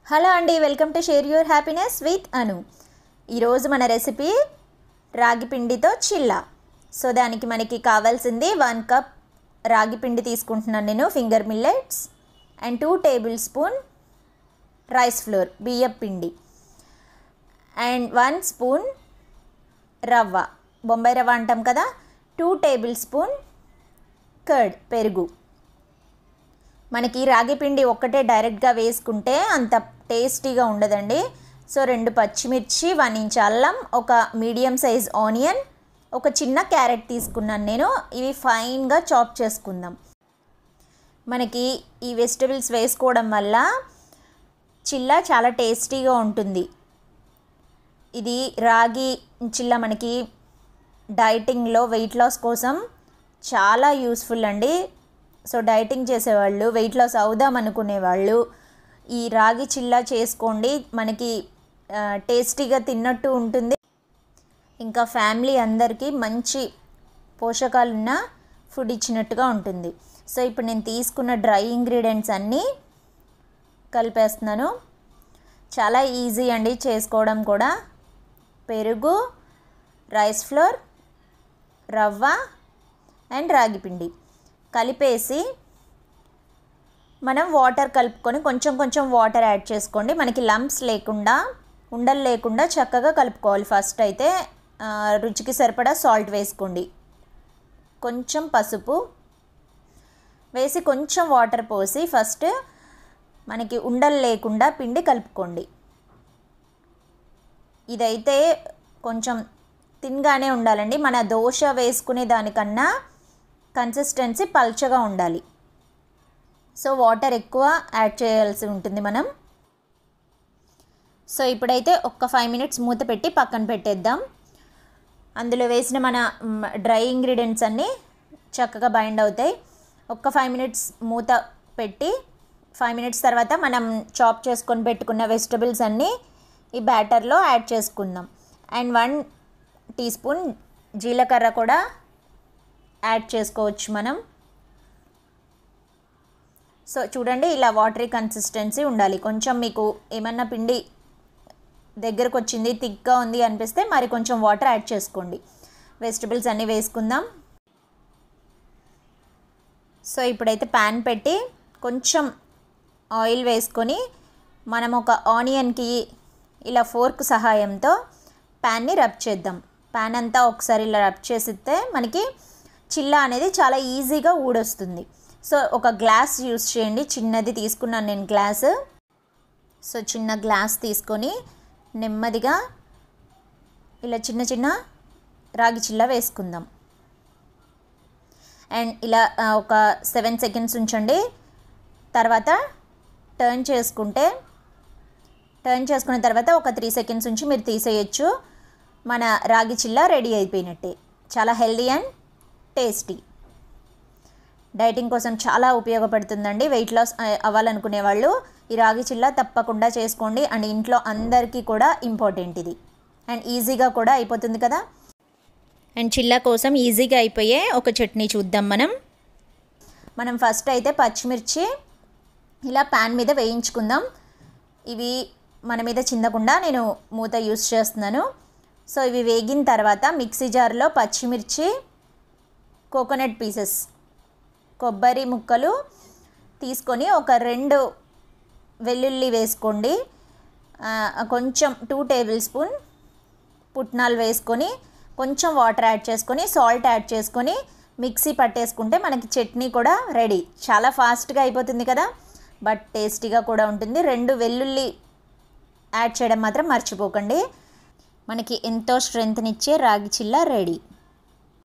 hello అండి welcome to share your happiness with Anu ఈరోజు మన రెసిపీ రాగి పిండితో చిల్లా సో దానికి మనకి కావాల్సింది వన్ కప్ రాగి పిండి తీసుకుంటున్నాను నేను finger millets and two tablespoon rice flour బియ్యం పిండి అండ్ వన్ స్పూన్ రవ్వ బొంబాయి రవ్వ అంటాం కదా టూ టేబుల్ స్పూన్ కర్డ్ పెరుగు మనకి రాగి పిండి ఒక్కటే డైరెక్ట్గా వేసుకుంటే అంత టేస్టీగా ఉండదండి సో రెండు పచ్చిమిర్చి వన్ ఇంచ్ అల్లం ఒక మీడియం సైజ్ ఆనియన్ ఒక చిన్న క్యారెట్ తీసుకున్నాను నేను ఇవి ఫైన్గా చాప్ చేసుకుందాం మనకి ఈ వెజిటబుల్స్ వేసుకోవడం వల్ల చిల్లా చాలా టేస్టీగా ఉంటుంది ఇది రాగి చిల్ల మనకి డైటింగ్లో వెయిట్ లాస్ కోసం చాలా యూస్ఫుల్ అండి సో డైటింగ్ చేసేవాళ్ళు వెయిట్ లాస్ అవుదాం అనుకునే వాళ్ళు ఈ రాగి చిల్లా చేసుకోండి మనకి ఆ, టేస్టీగా తిన్నట్టు ఉంటుంది ఇంకా ఫ్యామిలీ అందరికీ మంచి పోషకాలున్న ఫుడ్ ఇచ్చినట్టుగా ఉంటుంది సో ఇప్పుడు నేను తీసుకున్న డ్రై ఇంగ్రీడియంట్స్ అన్నీ కలిపేస్తున్నాను చాలా ఈజీ అండి చేసుకోవడం కూడా పెరుగు రైస్ ఫ్లోర్ రవ్వ అండ్ రాగి పిండి కలిపేసి మనం వాటర్ కలుపుకొని కొంచెం కొంచెం వాటర్ యాడ్ చేసుకోండి మనకి లంప్స్ లేకుండా ఉండలు లేకుండా చక్కగా కలుపుకోవాలి ఫస్ట్ అయితే ఆ, రుచికి సరిపడా సాల్ట్ వేసుకోండి కొంచెం పసుపు వేసి కొంచెం వాటర్ పోసి ఫస్ట్ మనకి ఉండలు లేకుండా పిండి కలుపుకోండి ఇదైతే కొంచెం తిన్గానే ఉండాలండి మన దోశ వేసుకునే దానికన్నా కన్సిస్టెన్సీ పల్చగా ఉండాలి సో వాటర్ ఎక్కువ యాడ్ చేయాల్సి ఉంటుంది మనం సో ఇప్పుడైతే ఒక్క ఫైవ్ మినిట్స్ మూత పెట్టి పక్కన పెట్టేద్దాం అందులో వేసిన మన మ్, డ్రై ఇంగ్రీడియంట్స్ అన్నీ చక్కగా బైండ్ అవుతాయి ఒక్క ఫైవ్ మినిట్స్ మూత పెట్టి ఫైవ్ మినిట్స్ తర్వాత మనం చాప్ చేసుకొని పెట్టుకున్న వెజిటబుల్స్ అన్నీ ఈ బ్యాటర్లో యాడ్ చేసుకుందాం అండ్ వన్ టీ స్పూన్ జీలకర్ర కూడా యాడ్ చేసుకోవచ్చు మనం సో చూడండి ఇలా వాటరీ కన్సిస్టెన్సీ ఉండాలి కొంచెం మీకు ఏమన్నా పిండి దగ్గరకు వచ్చింది థిక్గా ఉంది అనిపిస్తే మరి కొంచెం వాటర్ యాడ్ చేసుకోండి వెజిటబుల్స్ అన్నీ వేసుకుందాం సో ఇప్పుడైతే ప్యాన్ పెట్టి కొంచెం ఆయిల్ వేసుకొని మనం ఒక ఆనియన్కి ఇలా ఫోర్క్ సహాయంతో ప్యాన్ని రబ్ చేద్దాం ప్యాన్ అంతా ఒకసారి ఇలా రబ్ చేసిస్తే మనకి చిల్లా అనేది చాలా ఈజీగా ఊడొస్తుంది సో ఒక గ్లాస్ యూస్ చేయండి చిన్నది తీసుకున్నాను నేను గ్లాస్ సో చిన్న గ్లాస్ తీసుకొని నెమ్మదిగా ఇలా చిన్న చిన్న రాగి చిల్ల వేసుకుందాం అండ్ ఇలా ఆ, ఒక సెవెన్ సెకండ్స్ ఉంచండి తర్వాత టర్న్ చేసుకుంటే టర్న్ చేసుకున్న తర్వాత ఒక త్రీ సెకండ్స్ ఉంచి మీరు తీసేయచ్చు మన రాగి చిల్ల రెడీ అయిపోయినట్టే చాలా హెల్దీ అండ్ టేస్టీ డైటింగ్ కోసం చాలా ఉపయోగపడుతుందండి వెయిట్ లాస్ అవ్వాలనుకునే వాళ్ళు ఈ రాగి చిల్ల తప్పకుండా చేసుకోండి అండ్ ఇంట్లో అందరికీ కూడా ఇంపార్టెంట్ ఇది అండ్ ఈజీగా కూడా అయిపోతుంది కదా అండ్ చిల్లా కోసం ఈజీగా అయిపోయే ఒక చట్నీ చూద్దాం మనం మనం ఫస్ట్ అయితే పచ్చిమిర్చి ఇలా ప్యాన్ మీద వేయించుకుందాం ఇవి మన మీద చిందకుండా నేను మూత యూస్ చేస్తున్నాను సో ఇవి వేగిన తర్వాత మిక్సీ జార్లో పచ్చిమిర్చి కోకోనట్ పీసెస్ కొబ్బరి ముక్కలు తీసుకొని ఒక రెండు వెల్లుల్లి వేసుకోండి ఆ, కొంచెం టూ టేబుల్ స్పూన్ పుట్నాలు వేసుకొని కొంచెం వాటర్ యాడ్ చేసుకొని సాల్ట్ యాడ్ చేసుకొని మిక్సీ పట్టేసుకుంటే మనకి చట్నీ కూడా రెడీ చాలా ఫాస్ట్గా అయిపోతుంది కదా బట్ టేస్టీగా కూడా ఉంటుంది రెండు వెల్లుల్లి యాడ్ చేయడం మాత్రం మర్చిపోకండి మనకి ఎంతో స్ట్రెంగ్త్నిచ్చే రాగి చిల్ల రెడీ